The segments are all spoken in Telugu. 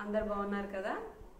అందరు బాగున్నారు కదా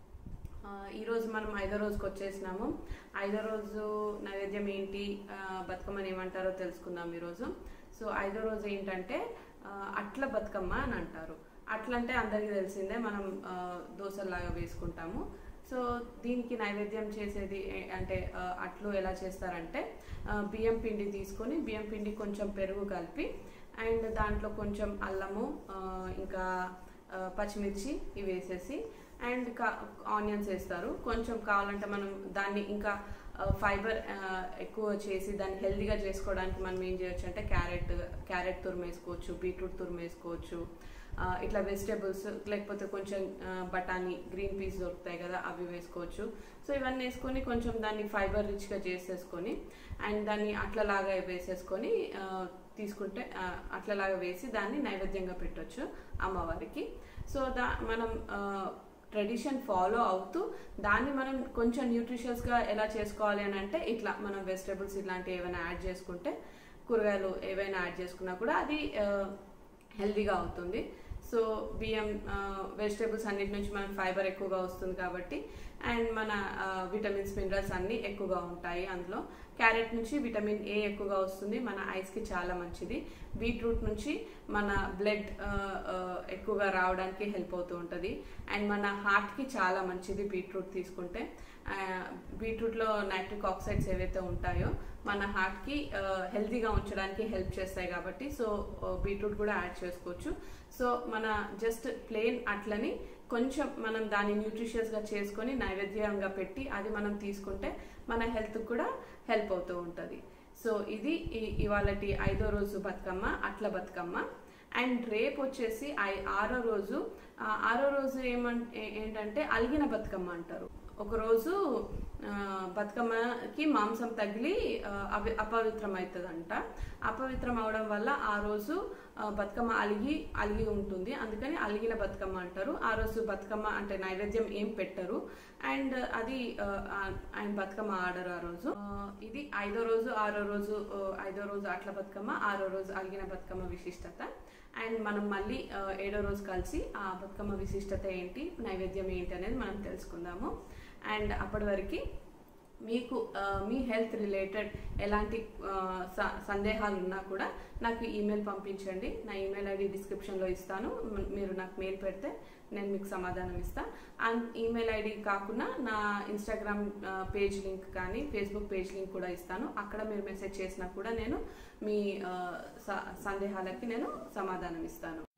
ఆ, ఈరోజు మనం ఐదో రోజుకి వచ్చేసినాము ఐదో రోజు నైవేద్యం ఏంటి ఆ, బతుకమ్మని ఏమంటారో తెలుసుకుందాం ఈరోజు సో ఐదో రోజు ఏంటంటే ఆ, అట్ల బతుకమ్మ అని అంటారు అట్ల అంటే అందరికీ తెలిసిందే మనం ఆ, దోశల్లాగా వేసుకుంటాము సో దీనికి నైవేద్యం చేసేది ఏ- అంటే ఆ, అట్లు ఎలా చేస్తారంటే ఆ, బియ్యం పిండి తీసుకొని బియ్యం పిండి కొంచెం పెరుగు కలిపి అండ్ దాంట్లో కొంచెం అల్లము ఆ, ఇంకా ఆ, పచ్చిమిర్చి ఇవి వేసేసి అండ్ ఆనియన్స్ వేస్తారు కొంచెం కావాలంటే మనం దాన్ని ఇంకా ఫైబర్ ఎక్కువ చేసి దాన్ని హెల్దీగా చేసుకోవడానికి మనం ఏం చేయొచ్చు అంటే క్యారెట్ క్యారెట్ తురుము వేసుకోవచ్చు బీట్రూట్ తురుము వేసుకోవచ్చు ఆ, ఇట్లా వెజిటేబుల్స్ లేకపోతే కొంచెం ఆ, బఠానీ గ్రీన్ పీస్ దొరుకుతాయి కదా అవి వేసుకోవచ్చు సో ఇవన్నీ వేసుకొని కొంచెం దాన్ని ఫైబర్ రిచ్గా చేసేసుకొని అండ్ దాన్ని అట్లలాగా వేసేసుకొని ఆ, తీసుకుంటే ఆ, అట్లలాగా వేసి దాన్ని నైవేద్యంగా పెట్టొచ్చు అమ్మవారికి సో దా మనం ట్రెడిషన్ ఫాలో అవుతూ దాన్ని మనం కొంచెం న్యూట్రిషియస్గా ఎలా చేసుకోవాలి అని అంటే ఇట్లా మనం వెజిటేబుల్స్ ఇట్లాంటివి ఏమైనా యాడ్ చేసుకుంటే కూరగాయలు ఏవైనా యాడ్ చేసుకున్నా కూడా అది హెల్దీగా అవుతుంది సో బియ్యం వెజిటేబుల్స్ అన్నిటి నుంచి మనకు ఫైబర్ ఎక్కువగా వస్తుంది కాబట్టి అండ్ మన విటమిన్స్ మినరల్స్ అన్నీ ఎక్కువగా ఉంటాయి అందులో క్యారెట్ నుంచి విటమిన్ ఏ ఎక్కువగా వస్తుంది మన ఐస్కి చాలా మంచిది బీట్రూట్ నుంచి మన బ్లడ్ ఎక్కువగా రావడానికి హెల్ప్ అవుతూ ఉంటుంది అండ్ మన హార్ట్కి చాలా మంచిది బీట్రూట్ తీసుకుంటే ఆ, బీట్రూట్లో నైట్రిక్ ఆక్సైడ్స్ ఏవైతే ఉంటాయో మన హార్ట్కి హెల్తీగా ఉంచడానికి హెల్ప్ చేస్తాయి కాబట్టి సో బీట్రూట్ కూడా యాడ్ చేసుకోవచ్చు సో మన జస్ట్ ప్లెయిన్ అట్లని కొంచెం మనం దాన్ని న్యూట్రిషియస్గా చేసుకొని నైవేద్యంగా పెట్టి అది మనం తీసుకుంటే మన హెల్త్కి కూడా హెల్ప్ అవుతూ ఉంటుంది సో ఇది ఇవాళ ఐదో రోజు బతుకమ్మ అట్ల బతుకమ్మ అండ్ రేపు వచ్చేసి ఐ- ఆరో రోజు ఆ, ఆరో రోజు ఏమన్ ఏ- ఏంటంటే అలిగిన బతుకమ్మ అంటారు ఒక రోజు ఆ, బతుకమ్మకి మాంసం తగిలి ఆ, అవి అపవిత్రం అవుతుందంట అపవిత్రం అవడం వల్ల ఆ రోజు ఆ, బతుకమ్మ అలిగి అలిగి ఉంటుంది అందుకని అలిగిన బతుకమ్మ అంటారు ఆ రోజు బతుకమ్మ అంటే నైవేద్యం ఏం పెట్టరు అండ్ అది ఆ, ఆ- ఆయన బతుకమ్మ ఆడరు ఆ రోజు ఆ, ఇది ఐదో రోజు ఆరో రోజు ఆ, ఐదో రోజు అట్ల బతుకమ్మ ఆరో రోజు అలిగిన బతుకమ్మ విశిష్టత అండ్ మనం మళ్ళీ ఆ, ఏడో రోజు కలిసి ఆ బతుకమ్మ విశిష్టత ఏంటి నైవేద్యం ఏంటి అనేది మనం తెలుసుకుందాము అండ్ అప్పటి వరకు మీకు ఆ, మీ హెల్త్ రిలేటెడ్ ఎలాంటి ఆ, స- సందేహాలు ఉన్నా కూడా నాకు ఈమెయిల్ పంపించండి నా ఈమెయిల్ ఐడి డిస్క్రిప్షన్లో ఇస్తాను మ్- మీరు నాకు మెయిల్ పెడితే నేను మీకు సమాధానం ఇస్తాను అండ్ ఈమెయిల్ ఐడి కాకుండా నా ఇన్స్టాగ్రామ్ ఆ, పేజ్ లింక్ కానీ ఫేస్బుక్ పేజ్ లింక్ కూడా ఇస్తాను అక్కడ మీరు మెసేజ్ చేసినా కూడా నేను మీ ఆ, స- సందేహాలకి నేను సమాధానం ఇస్తాను